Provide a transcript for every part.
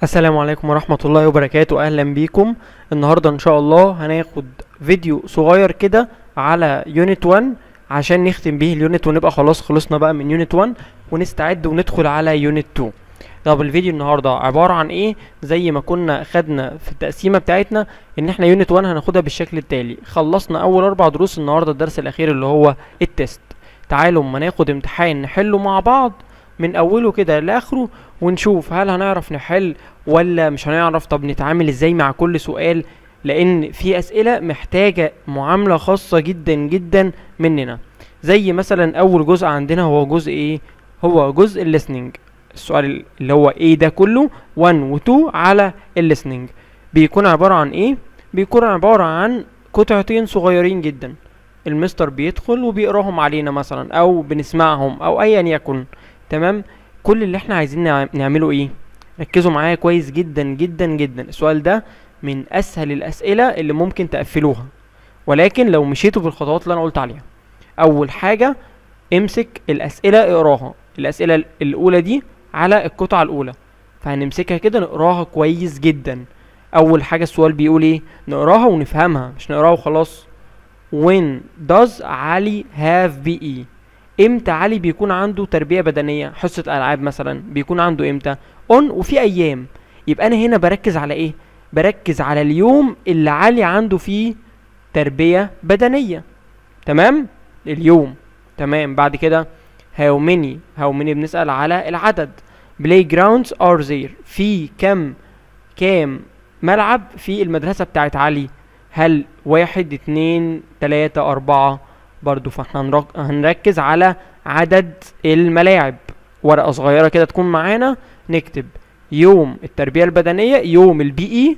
السلام عليكم ورحمة الله وبركاته أهلا بيكم النهاردة إن شاء الله هناخد فيديو صغير كده على يونت 1 عشان نختم بيه اليونت ونبقى خلاص خلصنا بقى من يونت 1 ونستعد وندخل على يونت 2 طب الفيديو النهاردة عبارة عن ايه زي ما كنا خدنا في التقسيمة بتاعتنا ان احنا يونت 1 هناخدها بالشكل التالي خلصنا اول اربع دروس النهاردة الدرس الاخير اللي هو التست تعالوا اما ناخد امتحان نحله مع بعض من اوله كده لاخره ونشوف هل هنعرف نحل ولا مش هنعرف طب نتعامل ازاي مع كل سؤال لان في اسئله محتاجه معامله خاصه جدا جدا مننا زي مثلا اول جزء عندنا هو جزء ايه هو جزء الليسننج السؤال اللي هو ايه ده كله 1 و 2 على الليسننج بيكون عباره عن ايه بيكون عباره عن قطعتين صغيرين جدا المستر بيدخل وبيقراهم علينا مثلا او بنسمعهم او ايا يكن تمام كل اللي احنا عايزين نع- نعمله ايه ركزوا معايا كويس جدا جدا جدا السؤال ده من اسهل الاسئله اللي ممكن تقفلوها ولكن لو مشيتوا بالخطوات اللي انا قلت عليها اول حاجه امسك الاسئله اقراها الاسئله ال- الاولى دي على القطعه الاولى فهنمسكها كده نقراها كويس جدا اول حاجه السؤال بيقول ايه نقراها ونفهمها مش نقراها وخلاص when does علي have BE امتى علي بيكون عنده تربية بدنية حصة ألعاب مثلا بيكون عنده امتى on وفي أيام يبقى أنا هنا بركز على إيه بركز على اليوم اللي علي عنده فيه تربية بدنية تمام اليوم تمام بعد كده how many how many بنسأل على العدد playgrounds are there في كم كام ملعب في المدرسة بتاعت علي هل واحد اتنين تلاتة أربعة برضو فاحنا هنرك- هنركز على عدد الملاعب ورقة صغيرة كده تكون معانا نكتب يوم التربية البدنية يوم البي اي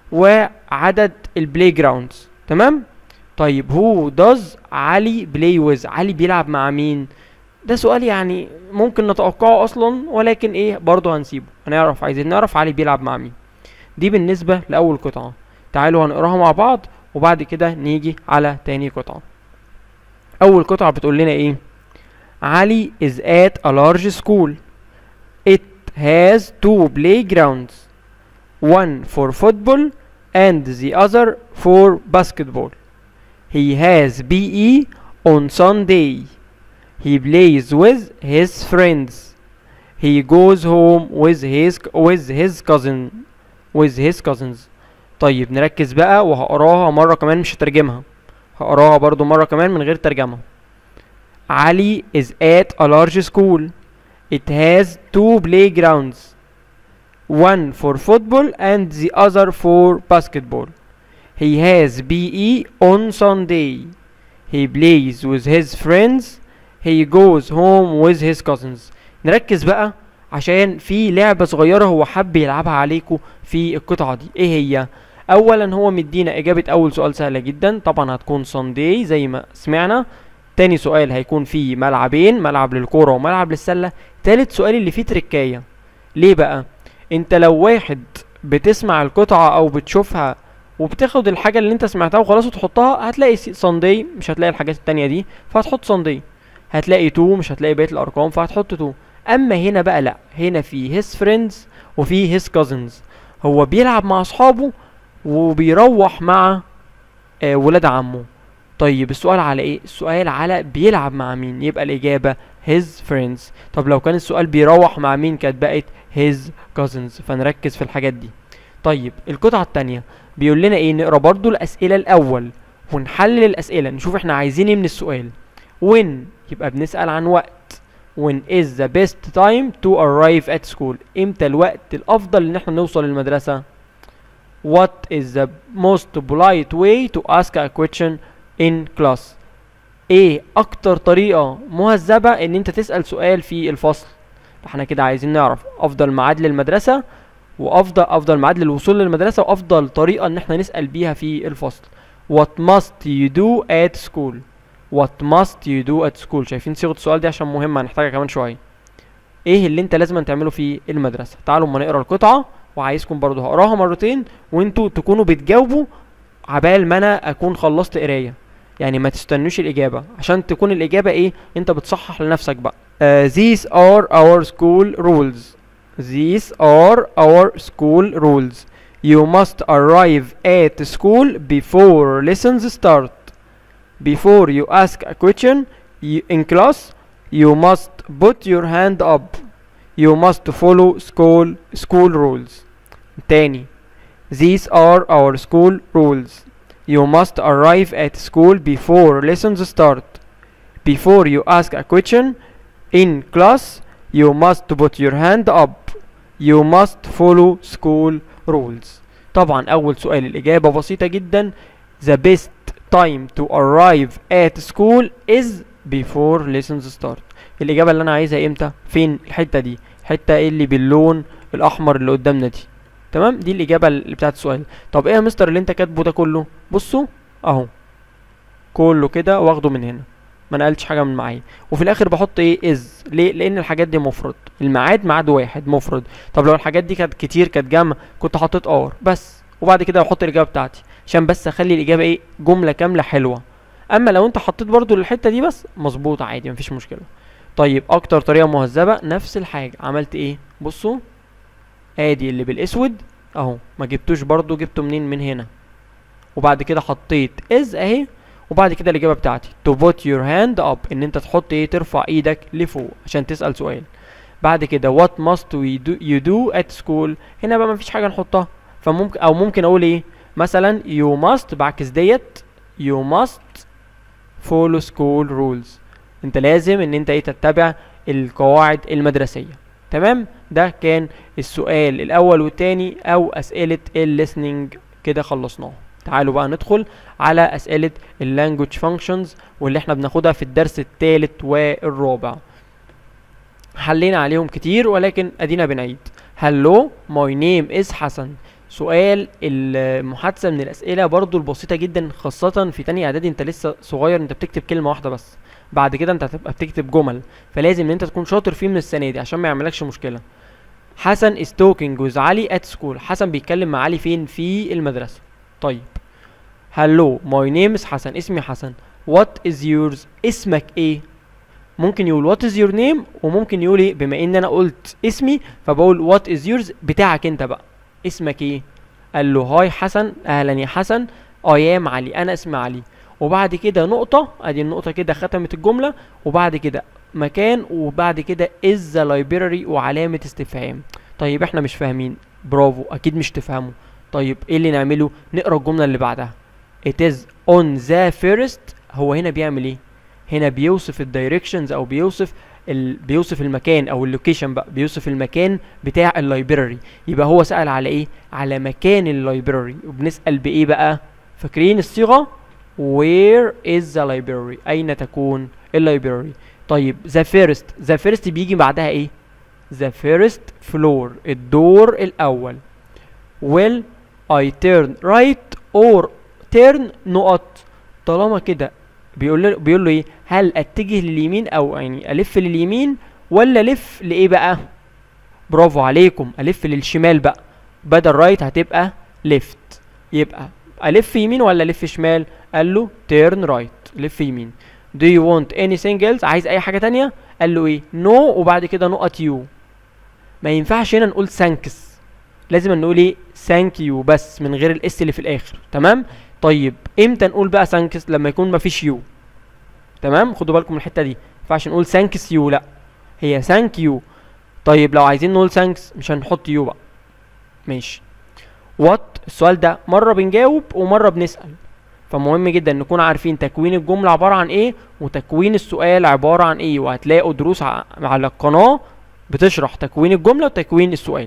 وعدد البلاي جراوندز تمام طيب هو داز علي بلاي ويز علي بيلعب مع مين ده سؤال يعني ممكن نتوقعه اصلا ولكن ايه برضه هنسيبه هنعرف عايزين نعرف علي بيلعب مع مين دي بالنسبة لأول قطعة تعالوا هنقراها مع بعض وبعد كده نيجي على تاني قطعة أول قطعة بتقول لنا إيه علي is at a large school it has two playgrounds one for football and the other for basketball he has PE on Sunday he plays with his friends he goes home with his with his cousin with his cousins طيب نركز بقى وهقراها مرة كمان مش هترجمها هقراها برضو مرة كمان من غير ترجمة علي is at a large school it has two playgrounds one for football and the other for basketball he has PE on Sunday he plays with his friends he goes home with his cousins نركز بقى عشان في لعبة صغيرة هو حب يلعبها عليكم في القطعة دي ايه هي اولا هو مدينا اجابة اول سؤال سهلة جدا طبعا هتكون سانداي زي ما سمعنا تاني سؤال هيكون فيه ملعبين ملعب للكورة وملعب للسلة تالت سؤال اللي فيه تركاية ليه بقى انت لو واحد بتسمع القطعة او بتشوفها وبتاخد الحاجة اللي انت سمعتها وخلاص وتحطها هتلاقي سانداي مش هتلاقي الحاجات التانية دي فهتحط سانداي هتلاقي تو مش هتلاقي بقية الارقام فهتحط تو اما هنا بقى لا هنا في his friends وفي his cousins هو بيلعب مع اصحابه وبيروح مع آه ولاد عمه طيب السؤال على ايه السؤال على بيلعب مع مين يبقى الاجابه his friends طب لو كان السؤال بيروح مع مين كانت بقت his cousins فنركز في الحاجات دي طيب القطعه التانية بيقول لنا ايه نقرا برضو الاسئله الاول ونحلل الاسئله نشوف احنا عايزين ايه من السؤال when يبقى بنسال عن وقت when is the best time to arrive at school امتى الوقت الافضل ان احنا نوصل للمدرسه what is the most polite way to ask a question in class ايه اكتر طريقة مهذبة ان انت تسأل سؤال في الفصل احنا كده عايزين نعرف افضل ميعاد للمدرسة وافضل افضل ميعاد للوصول للمدرسة وافضل طريقة ان احنا نسأل بيها في الفصل what must you do at school what must you do at school شايفين صيغة السؤال دي عشان مهمة هنحتاجها كمان شوية ايه اللي انت لازم تعمله في المدرسة تعالوا اما نقرا القطعة وعايزكم برضو هقراها مرتين وانتوا تكونوا بتجاوبوا عبال ما انا اكون خلصت قرايه يعني ما تستنوش الاجابه عشان تكون الاجابه ايه انت بتصحح لنفسك بقى uh, these are our school rules these are our school rules you must arrive at school before lessons start before you ask a question you, in class you must put your hand up you must follow school school rules تاني these are our school rules you must arrive at school before lessons start before you ask a question in class you must put your hand up you must follow school rules طبعا اول سؤال الاجابه بسيطه جدا the best time to arrive at school is before lessons start الاجابه اللي انا عايزها امتى فين الحته دي الحته اللي باللون الاحمر اللي قدامنا دي تمام دي الاجابه اللي بتاعت السؤال طب ايه يا مستر اللي انت كاتبه ده كله بصوا اهو كله كده واخده من هنا ما نقلتش حاجه من معايا وفي الاخر بحط ايه از ليه لان الحاجات دي مفرد الميعاد ميعاد واحد مفرد طب لو الحاجات دي كانت كتير كانت جمع كنت حطيت ار بس وبعد كده بحط الاجابه بتاعتي عشان بس اخلي الاجابه ايه جمله كامله حلوه اما لو انت حطيت برضو الحته دي بس مظبوط عادي مفيش مشكله طيب اكتر طريقه مهذبه نفس الحاجه عملت ايه بصوا ادي اللي بالاسود اهو ما جبتوش برضو جبته منين من هنا وبعد كده حطيت از اهي وبعد كده الاجابه بتاعتي to put your hand up ان انت تحط ايه ترفع ايدك لفوق عشان تسال سؤال بعد كده what must we do you do at school هنا بقى مفيش حاجه نحطها فممكن او ممكن اقول ايه مثلا you must بعكس ديت you must follow school rules انت لازم ان انت ايه تتبع القواعد المدرسيه تمام ده كان السؤال الاول والتاني او اسئله الليسننج كده خلصناه تعالوا بقى ندخل على اسئله اللانجوج فانكشنز واللي احنا بناخدها في الدرس الثالث والرابع حلينا عليهم كتير ولكن ادينا بنعيد هلو ماي نيم از حسن سؤال المحادثه من الاسئله برضو البسيطه جدا خاصه في تانية اعدادي انت لسه صغير انت بتكتب كلمه واحده بس بعد كده انت هتبقى بتكتب جمل فلازم ان انت تكون شاطر فيه من السنه دي عشان ما يعملكش مشكله حسن is talking with علي at school حسن بيتكلم مع علي فين في المدرسه طيب هلو ماي نيم is حسن اسمي حسن what is yours اسمك ايه ممكن يقول what is your name وممكن يقول ايه بما ان انا قلت اسمي فبقول what is yours بتاعك انت بقى اسمك ايه قال له هاي حسن اهلا يا حسن ايام علي انا اسمي علي وبعد كده نقطة ادي النقطة كده ختمت الجملة وبعد كده مكان وبعد كده is the library وعلامة استفهام طيب احنا مش فاهمين برافو اكيد مش تفهموا طيب ايه اللي نعمله نقرا الجملة اللي بعدها it is on the first هو هنا بيعمل ايه هنا بيوصف الدايركشنز او بيوصف ال... بيوصف المكان او اللوكيشن بقى بيوصف المكان بتاع اللايبراري يبقى هو سأل على ايه على مكان اللايبراري وبنسأل بايه بقى فاكرين الصيغة where is the library اين تكون اللايبراري طيب the first the first بيجي بعدها ايه the first floor الدور الاول will I turn right or turn نقط طالما كده بيقول له بيقول له ايه هل اتجه لليمين او يعني الف لليمين ولا الف لايه بقى برافو عليكم الف للشمال بقى بدل رايت هتبقى ليفت يبقى الف يمين ولا الف شمال قال له تيرن رايت لف يمين do you want anything else عايز اي حاجه تانية قال له ايه no وبعد كده نقط يو ما ينفعش هنا نقول ثانكس لازم نقول ايه ثانك يو بس من غير الاس اللي في الاخر تمام طيب امتى نقول بقى ثانكس لما يكون مفيش يو تمام خدوا بالكم من الحته دي ما ينفعش نقول ثانكس يو لا هي ثانك يو طيب لو عايزين نقول ثانكس مش هنحط يو بقى ماشي وات السؤال ده مره بنجاوب ومره بنسال فمهم جدا نكون عارفين تكوين الجمله عباره عن ايه وتكوين السؤال عباره عن ايه وهتلاقوا دروس ع- على القناه بتشرح تكوين الجمله وتكوين السؤال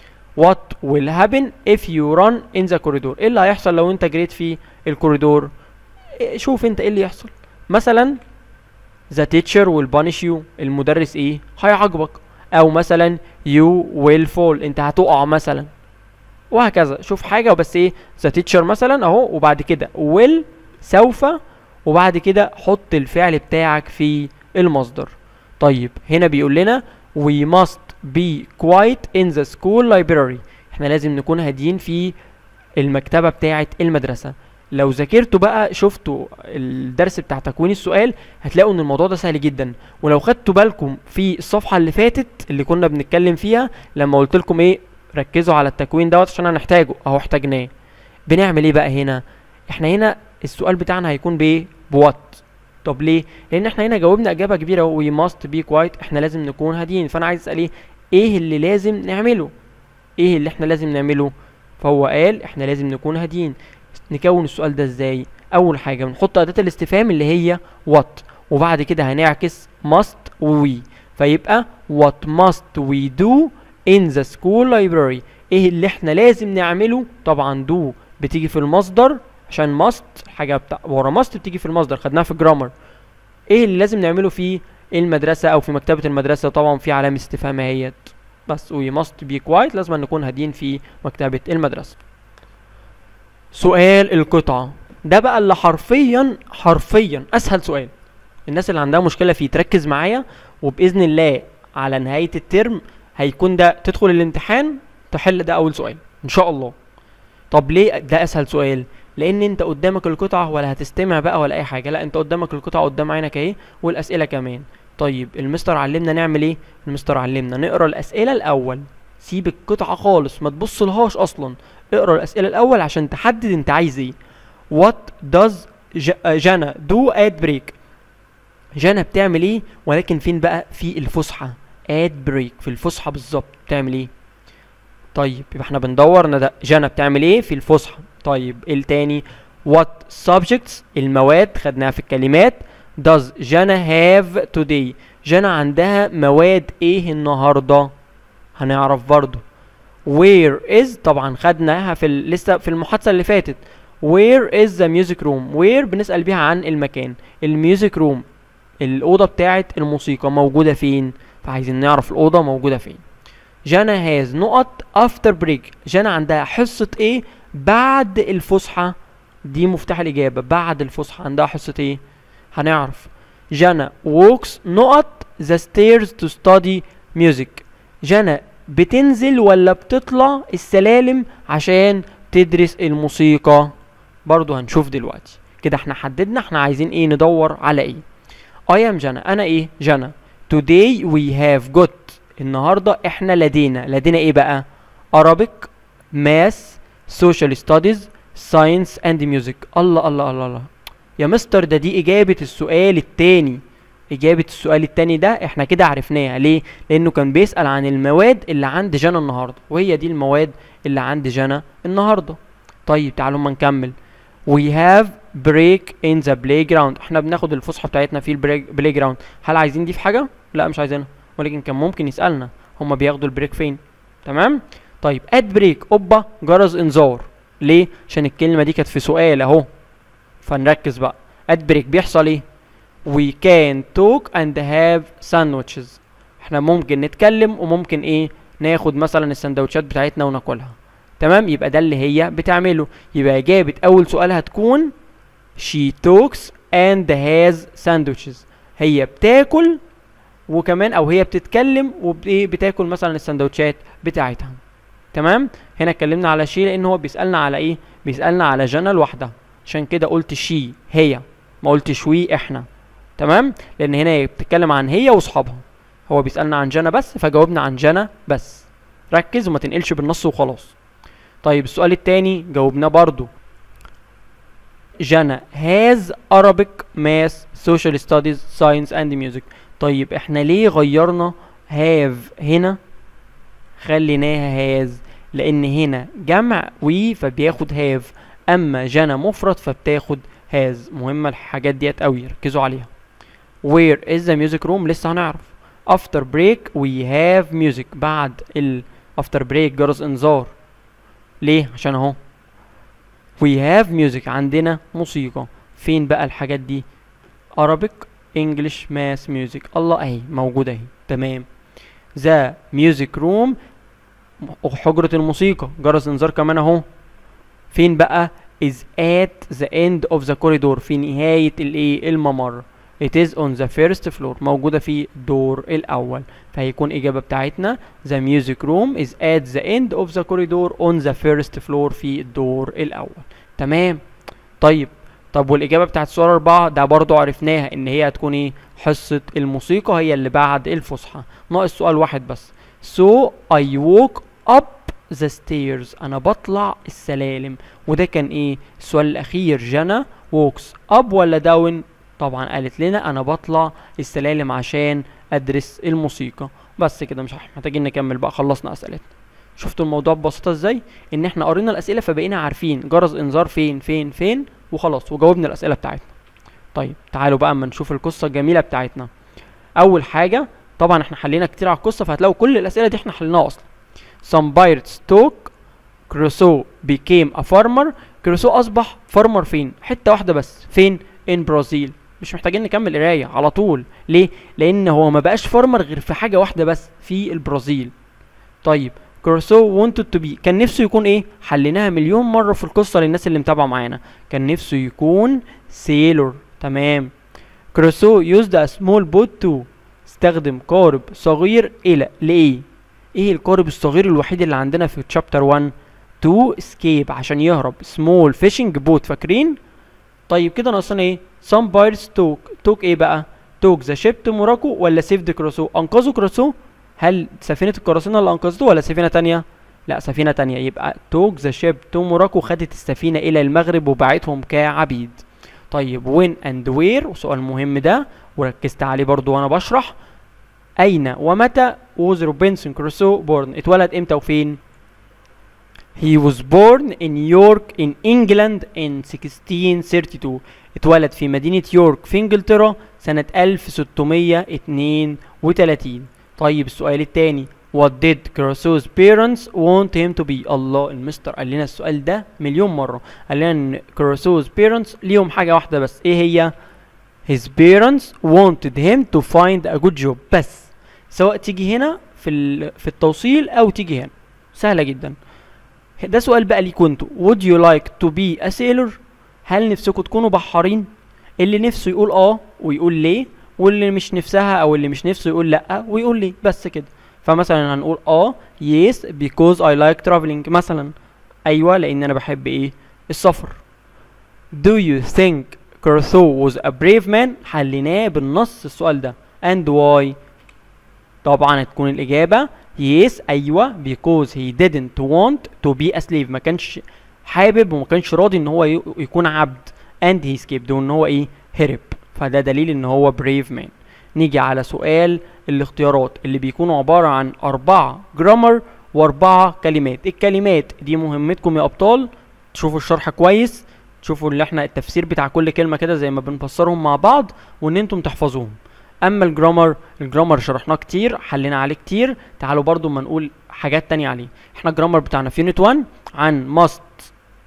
What will happen if you run in the corridor ايه اللي هيحصل لو انت جريت في الكوريدور إيه- شوف انت ايه اللي يحصل مثلا the teacher will punish you المدرس ايه هيعاقبك او مثلا you will fall انت هتقع مثلا وهكذا شوف حاجه بس ايه the teacher مثلا اهو وبعد كده will سوف وبعد كده حط الفعل بتاعك في المصدر طيب هنا بيقول لنا we must be quiet in the school library احنا لازم نكون هاديين في المكتبة بتاعة المدرسة لو ذاكرتوا بقى شفتوا الدرس بتاع تكوين السؤال هتلاقوا ان الموضوع ده سهل جدا ولو خدتوا بالكم في الصفحه اللي فاتت اللي كنا بنتكلم فيها لما قلت لكم ايه ركزوا على التكوين دوت عشان هنحتاجه اهو احتاجناه بنعمل ايه بقى هنا احنا هنا السؤال بتاعنا هيكون بايه بوات طب ليه لان احنا هنا جاوبنا اجابه كبيره وي ماست بي كوايت احنا لازم نكون هاديين فانا عايز اسال ايه ايه اللي لازم نعمله ايه اللي احنا لازم نعمله فهو قال احنا لازم نكون هاديين نكون السؤال ده ازاي اول حاجه بنحط اداه الاستفهام اللي هي what وبعد كده هنعكس must و we فيبقى what must we do in the school library ايه اللي احنا لازم نعمله طبعا do بتيجي في المصدر عشان must حاجه بتاع ورا must بتيجي في المصدر خدناها في الجرامر ايه اللي لازم نعمله في المدرسه او في مكتبه المدرسه طبعا في علامه استفهام اهيت بس we must be quiet لازم نكون هادين في مكتبه المدرسه سؤال القطعة ده بقى اللي حرفيا حرفيا اسهل سؤال الناس اللي عندها مشكلة فيه تركز معايا وبإذن الله على نهاية الترم هيكون ده تدخل الامتحان تحل ده أول سؤال إن شاء الله طب ليه ده أسهل سؤال لأن أنت قدامك القطعة ولا هتستمع بقى ولا أي حاجة لا أنت قدامك القطعة قدام عينك أهي والأسئلة كمان طيب المستر علمنا نعمل إيه المستر علمنا نقرا الأسئلة الأول سيب القطعة خالص ما تبصلهاش أصلا اقرا الأسئلة الأول عشان تحدد أنت عايز إيه What does ج- جانا do at break جانا بتعمل ايه ولكن فين بقى في الفسحة at break في الفسحة بالظبط بتعمل ايه طيب يبقى احنا بندور ندى جانا بتعمل ايه في الفسحة طيب إيه التاني what subjects المواد خدناها في الكلمات does جانا have today جانا عندها مواد ايه النهارده هنعرف برضو where is طبعا خدناها في ال- لسه في المحادثة اللي فاتت where is the music room where بنسأل بيها عن المكان الميوزك روم الأوضة بتاعة الموسيقى موجودة فين فعايزين نعرف الأوضة موجودة فين جانا هاز نقط افتر بريك جانا عندها حصة ايه بعد الفسحة دي مفتاح الإجابة بعد الفسحة عندها حصة ايه هنعرف جانا walks نقط the stairs to study music جانا بتنزل ولا بتطلع السلالم عشان تدرس الموسيقى برضو هنشوف دلوقتي كده احنا حددنا احنا عايزين ايه ندور على ايه I am جانا انا ايه جانا today we have got النهارده احنا لدينا لدينا ايه بقى Arabic Math Social Studies Science and Music الله الله الله الله يا مستر ده دي إجابة السؤال التاني إجابة السؤال التاني ده احنا كده عرفناها ليه؟ لأنه كان بيسأل عن المواد اللي عند جنى النهاردة وهي دي المواد اللي عند جنى النهاردة طيب تعالوا ما نكمل We have break in the playground احنا بناخد الفسحة بتاعتنا في البلاي جراوند هل عايزين دي في حاجة؟ لا مش عايزينها ولكن كان ممكن يسألنا هما بياخدوا البريك فين تمام طيب اد بريك اوبا جرس انذار ليه عشان الكلمه دي كانت في سؤال اهو فنركز بقى اد بريك بيحصل ايه we can talk and have sandwiches احنا ممكن نتكلم وممكن ايه ناخد مثلا السندوتشات بتاعتنا وناكلها تمام يبقى ده اللي هي بتعمله يبقى اجابه اول سؤال هتكون she talks and has sandwiches هي بتاكل وكمان او هي بتتكلم وبتاكل مثلا السندوتشات بتاعتها تمام هنا اتكلمنا على شي لان هو بيسالنا على ايه بيسالنا على جنى لوحدها عشان كده قلت شي هي ما قلتش وي احنا تمام لان هنا هي بتتكلم عن هي واصحابها هو بيسالنا عن جنى بس فجاوبنا عن جنى بس ركز وما تنقلش بالنص وخلاص طيب السؤال التاني جاوبناه برضو جنى has Arabic Math Social Studies Science and Music طيب احنا ليه غيرنا have هنا خليناها هاز لان هنا جمع وي فبياخد هاف اما جانا مفرد فبتاخد هاز مهمة الحاجات ديت قوي ركزوا عليها where is the music room لسه هنعرف after break we have music بعد ال after break جرس انذار ليه عشان اهو we have music عندنا موسيقى فين بقى الحاجات دي Arabic English Math Music الله اهي موجودة اهي تمام ذا ميوزك روم حجرة الموسيقى جرس انذار كمان اهو فين بقى is at the end of the corridor في نهاية الايه الممر it is on the first floor موجودة في الدور الأول فهيكون إجابة بتاعتنا the music room is at the end of the corridor on the first floor في الدور الأول تمام طيب طب والاجابه بتاعت سؤال أربعة ده برضو عرفناها ان هي هتكون ايه حصه الموسيقى هي اللي بعد الفسحه ناقص سؤال واحد بس so I woke up the stairs انا بطلع السلالم وده كان ايه السؤال الاخير جنى walks up ولا داون طبعا قالت لنا انا بطلع السلالم عشان ادرس الموسيقى بس كده مش محتاجين نكمل بقى خلصنا اسئلتنا شفتوا الموضوع ببساطه ازاي ان احنا قرينا الاسئله فبقينا عارفين جرس انذار فين فين فين وخلاص وجاوبنا الاسئله بتاعتنا طيب تعالوا بقى اما نشوف القصه الجميله بتاعتنا اول حاجه طبعا احنا حلينا كتير على القصه فهتلاقوا كل الاسئله دي احنا حليناها اصلا some pirates took كروسو became a farmer كروسو اصبح فارمر فين حته واحده بس فين in برازيل مش محتاجين نكمل قرايه على طول ليه لان هو ما بقاش فارمر غير في حاجه واحده بس في البرازيل طيب كروسو wanted to be كان نفسه يكون ايه حليناها مليون مره في القصه للناس اللي متابعه معانا كان نفسه يكون سيلور تمام كروسو used a small boat to استخدم قارب صغير الى لايه ايه القارب الصغير الوحيد اللي عندنا في تشابتر 1 to escape عشان يهرب small fishing boat فاكرين طيب كده ناقصنا ايه some pirates took took ايه بقى took the ship to Morocco ولا saved كروسو انقذوا كروسو هل سفينة القراصنة اللي انقذته ولا سفينة تانية لا سفينة تانية يبقى took the ship to Morocco خدت السفينة الى المغرب وباعتهم كعبيد طيب when and where وسؤال مهم ده وركزت عليه برضو وانا بشرح اين ومتى was روبنسون كروسو born اتولد امتى وفين He was born in York in England in 1632 اتولد في مدينة يورك في انجلترا سنة 1632 طيب السؤال التاني What did Crusoe's parents want him to be الله المستر قال لنا السؤال ده مليون مرة قال لنا ان Crusoe's parents ليهم حاجة واحدة بس ايه هي His parents wanted him to find a good job بس سواء تيجي هنا في ال- في التوصيل او تيجي هنا سهلة جدا ده سؤال بقى ليكوا انتوا would you like to be a sailor هل نفسكم تكونوا بحارين اللي نفسه يقول اه ويقول ليه واللي مش نفسها او اللي مش نفسه يقول لا ويقول ليه بس كده فمثلا هنقول اه yes because I like traveling مثلا ايوه لان انا بحب ايه السفر do you think Crusoe was a brave man حليناه بالنص السؤال ده and why طبعا هتكون الإجابة yes أيوة because he didn't want to be a slave ما كانش حابب وما كانش راضي إن هو ي- يكون عبد and he escaped وإن هو إيه هرب فده دليل إن هو brave man نيجي على سؤال الاختيارات اللي بيكونوا عبارة عن أربعة جرامر وأربعة كلمات الكلمات دي مهمتكم يا أبطال تشوفوا الشرح كويس تشوفوا اللي احنا التفسير بتاع كل كلمة كده زي ما بنفسرهم مع بعض وإن انتم تحفظوهم اما الجرامر الجرامر شرحناه كتير حلينا عليه كتير تعالوا برضو ما نقول حاجات تانية عليه احنا الجرامر بتاعنا في يونت 1 عن must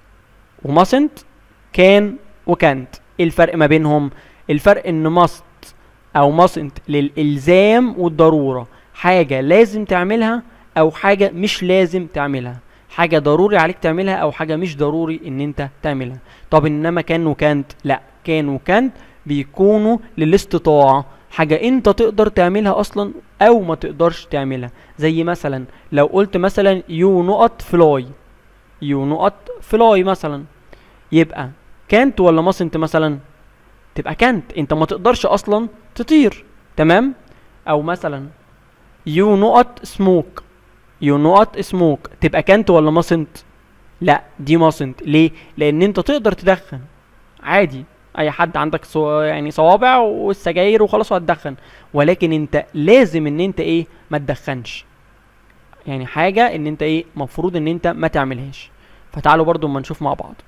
وماسنت كان وكانت ايه الفرق ما بينهم الفرق ان must او mustn't للالزام والضروره حاجه لازم تعملها او حاجه مش لازم تعملها حاجه ضروري عليك تعملها او حاجه مش ضروري ان انت تعملها طب انما كان وكانت لا كان وكانت بيكونوا للاستطاعه حاجه انت تقدر تعملها اصلا او ما تقدرش تعملها زي مثلا لو قلت مثلا يو نقط فلاي يو نقط فلاي مثلا يبقى كانت ولا ماسنت مثلا تبقى كانت انت ما تقدرش اصلا تطير تمام او مثلا يو نقط سموك يو نقط سموك تبقى كانت ولا ماسنت لا دي ماسنت ليه لان انت تقدر تدخن عادي اي حد عندك صو... يعني صوابع والسجاير وخلاص هتدخن ولكن انت لازم ان انت ايه ما تدخنش يعني حاجه ان انت ايه مفروض ان انت ما تعملهاش فتعالوا برضو اما نشوف مع بعض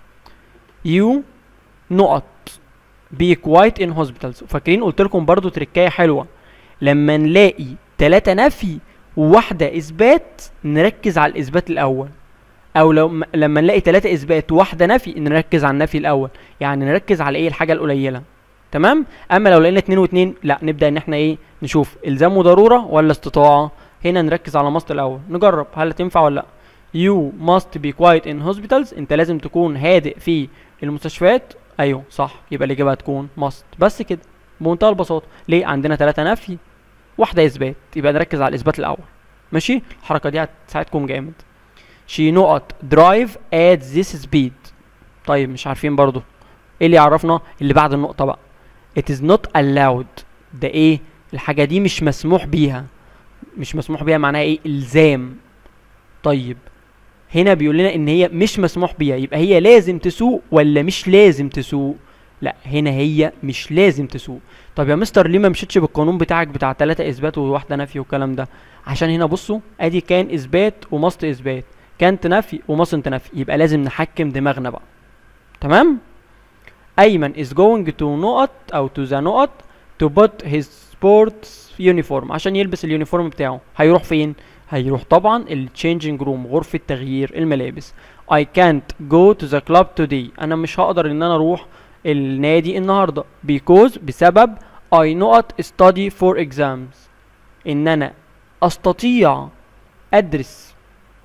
يو نقط be quiet in hospitals فاكرين قلت لكم برضو تركايه حلوه لما نلاقي ثلاثة نفي وواحدة إثبات نركز على الإثبات الأول أو لو م- لما نلاقي ثلاثة إثبات وواحدة نفي نركز على النفي الأول يعني نركز على إيه الحاجة القليلة تمام أما لو لقينا اتنين واتنين لا نبدأ إن إحنا إيه نشوف إلزام وضرورة ولا استطاعة هنا نركز على ماست الأول نجرب هل تنفع ولا لأ You must be quiet in hospitals انت لازم تكون هادئ في المستشفيات ايوه صح يبقى الاجابه هتكون must بس كده بمنتهى البساطه ليه عندنا ثلاثة نفي واحده اثبات يبقى نركز على الاثبات الاول ماشي الحركه دي هتساعدكم جامد she not drive at this speed طيب مش عارفين برضو ايه اللي يعرفنا اللي بعد النقطه بقى it is not allowed ده ايه الحاجه دي مش مسموح بيها مش مسموح بيها معناها ايه الزام طيب هنا بيقول لنا ان هي مش مسموح بيها يبقى هي لازم تسوق ولا مش لازم تسوق لا هنا هي مش لازم تسوق طب يا مستر ليه ما مشيتش بالقانون بتاعك بتاع ثلاثة اثبات وواحده نفي والكلام ده عشان هنا بصوا ادي كان اثبات وماست اثبات كانت نفي وماست نفي يبقى لازم نحكم دماغنا بقى تمام ايمن is going to نقط او to the نقط to put his sports uniform عشان يلبس اليونيفورم بتاعه هيروح فين هيروح طبعا التشينجينج روم غرفة تغيير الملابس I can't go to the club today انا مش هقدر ان انا اروح النادي النهارده because بسبب I not study for exams ان انا استطيع ادرس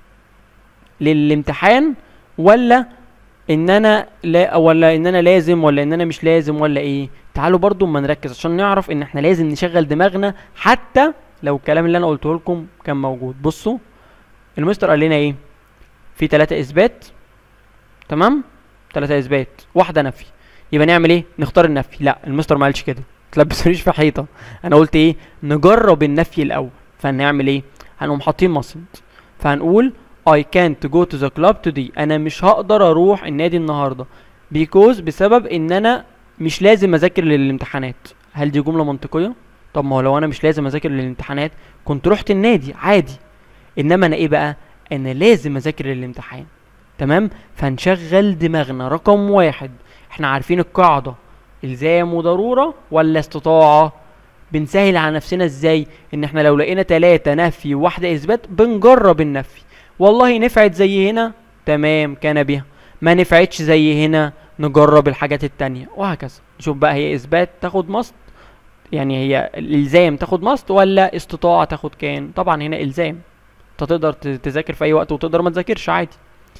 للامتحان ولا ان انا لا ولا ان انا لازم ولا ان انا مش لازم ولا ايه تعالوا برضو ما نركز عشان نعرف ان احنا لازم نشغل دماغنا حتى لو الكلام اللي انا قلته لكم كان موجود بصوا المستر قال لنا ايه في ثلاثة اثبات تمام ثلاثة اثبات واحدة نفي يبقى نعمل ايه نختار النفي لا المستر ما قالش كده تلبسونيش في حيطة انا قلت ايه نجرب النفي الاول فهنعمل ايه هنقوم حاطين مصد فهنقول I can't go to the club today انا مش هقدر اروح النادي النهارده because بسبب ان انا مش لازم اذاكر للامتحانات هل دي جمله منطقيه طب ما هو لو انا مش لازم اذاكر للامتحانات كنت رحت النادي عادي انما انا ايه بقى انا لازم اذاكر للامتحان تمام فنشغل دماغنا رقم واحد احنا عارفين القاعده الزام وضروره ولا استطاعه بنسهل على نفسنا ازاي ان احنا لو لقينا تلاتة نفي وواحدة اثبات بنجرب النفي والله نفعت زي هنا تمام كان بها ما نفعتش زي هنا نجرب الحاجات التانية وهكذا شوف بقى هي اثبات تاخد مصد يعني هي الالزام تاخد مصد ولا استطاعة تاخد كان طبعا هنا الزام انت تقدر ت- تذاكر في اي وقت وتقدر ما تذاكرش عادي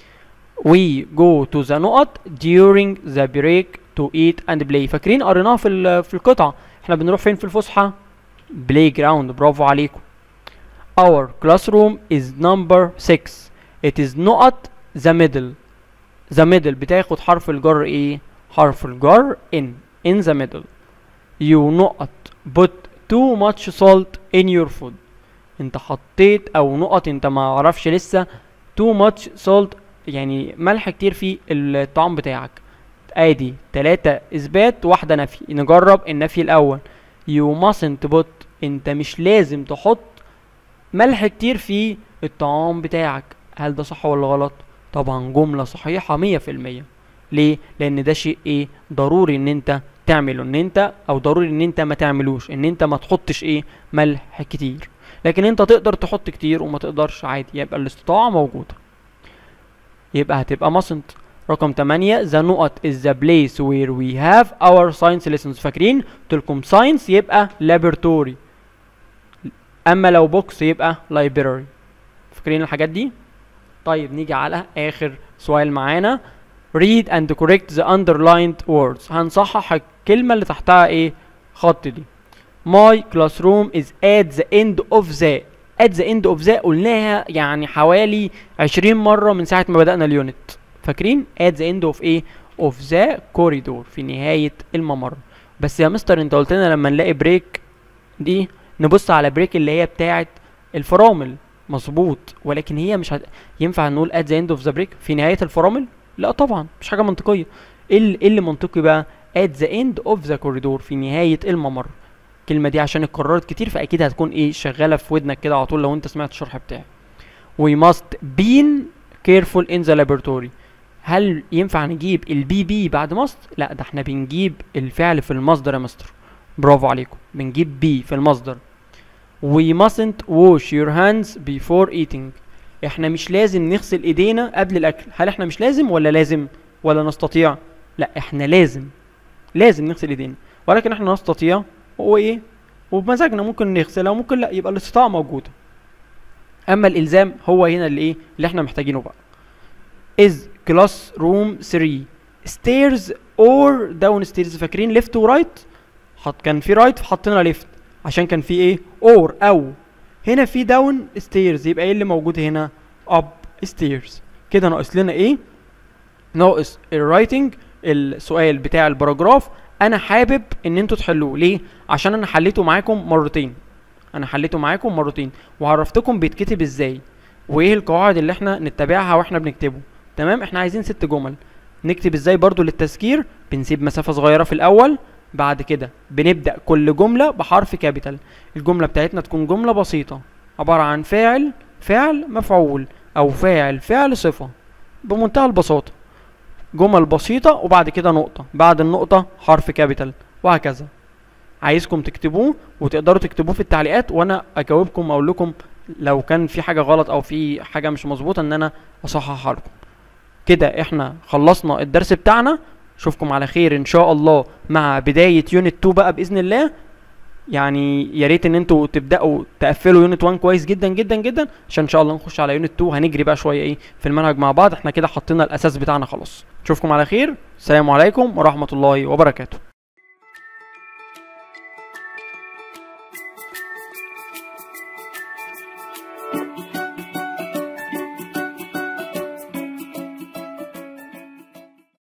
we go to the نقط during the break to eat and play فاكرين قريناها في ال- في القطعة احنا بنروح فين في الفسحة play ground برافو عليكم our classroom is number 6 it is نقط the middle the middle بتاخد حرف الجر ايه حرف الجر in in the middle you نقط put too much salt in your food انت حطيت او نقط انت ما عرفش لسه too much salt يعني ملح كتير في الطعام بتاعك ادي تلاتة اثبات واحدة نفي نجرب النفي الاول you mustn't put انت مش لازم تحط ملح كتير في الطعام بتاعك هل ده صح ولا غلط طبعا جملة صحيحة مية في المية ليه لان ده شيء ايه ضروري ان انت تعمله ان انت او ضروري ان انت ما تعملوش ان انت ما تحطش ايه ملح كتير لكن انت تقدر تحط كتير وما تقدرش عادي يبقى الاستطاعة موجودة يبقى هتبقى مصنت رقم 8 the نقط is the place where we have our science lessons فاكرين قلت لكم science يبقى laboratory اما لو بوكس يبقى library فاكرين الحاجات دي طيب نيجي على اخر سؤال معانا read and correct the underlined words هنصحح الكلمة اللي تحتها ايه خط دي my classroom is at the end of the at the end of the قلناها يعني حوالي 20 مرة من ساعة ما بدأنا اليونت فاكرين at the end of ايه of the corridor في نهاية الممر بس يا مستر انت قلت لنا لما نلاقي بريك دي نبص على بريك اللي هي بتاعة الفرامل مظبوط ولكن هي مش هت... ينفع نقول at the end of the break في نهاية الفرامل لا طبعا مش حاجة منطقية ايه اللي, إيه اللي منطقي بقى at the end of the corridor في نهاية الممر الكلمة دي عشان اتكررت كتير فأكيد هتكون ايه شغالة في ودنك كده على طول لو انت سمعت الشرح بتاعي we must be careful in the laboratory هل ينفع نجيب البي بي بعد ماست لا ده احنا بنجيب الفعل في المصدر يا مستر برافو عليكم بنجيب بي في المصدر we mustn't wash your hands before eating احنا مش لازم نغسل ايدينا قبل الاكل هل احنا مش لازم ولا لازم ولا نستطيع لا احنا لازم لازم نغسل ايدينا ولكن احنا نستطيع وايه وبمزاجنا ممكن نغسلها وممكن لا يبقى الاستطاعة موجودة اما الالزام هو هنا اللي ايه اللي احنا محتاجينه بقى is class room 3 stairs or down stairs فاكرين left و right حط كان في right فحطينا left عشان كان في ايه or او هنا في down stairs يبقى ايه اللي موجود هنا up stairs كده ناقص لنا ايه ناقص الرايتنج السؤال بتاع الباراجراف انا حابب ان انتوا تحلوه ليه عشان انا حليته معاكم مرتين انا حليته معاكم مرتين وعرفتكم بيتكتب ازاي وايه القواعد اللي احنا نتبعها واحنا بنكتبه تمام احنا عايزين ست جمل نكتب ازاي برضو للتذكير بنسيب مسافة صغيرة في الاول بعد كده بنبدأ كل جملة بحرف كابيتال الجملة بتاعتنا تكون جملة بسيطة عبارة عن فاعل فعل مفعول او فاعل فعل صفة بمنتهى البساطة جمل بسيطة وبعد كده نقطة بعد النقطة حرف كابيتال وهكذا عايزكم تكتبوه وتقدروا تكتبوه في التعليقات وانا اجاوبكم اقول لكم لو كان في حاجة غلط او في حاجة مش مظبوطة ان انا اصححها لكم كده احنا خلصنا الدرس بتاعنا اشوفكم على خير ان شاء الله مع بداية يونت 2 بقى باذن الله يعني يا ريت ان انتوا تبداوا تقفلوا يونت 1 كويس جدا جدا جدا عشان ان شاء الله نخش على يونت 2 هنجري بقى شويه ايه في المنهج مع بعض احنا كده حطينا الاساس بتاعنا خلاص اشوفكم على خير السلام عليكم ورحمه الله وبركاته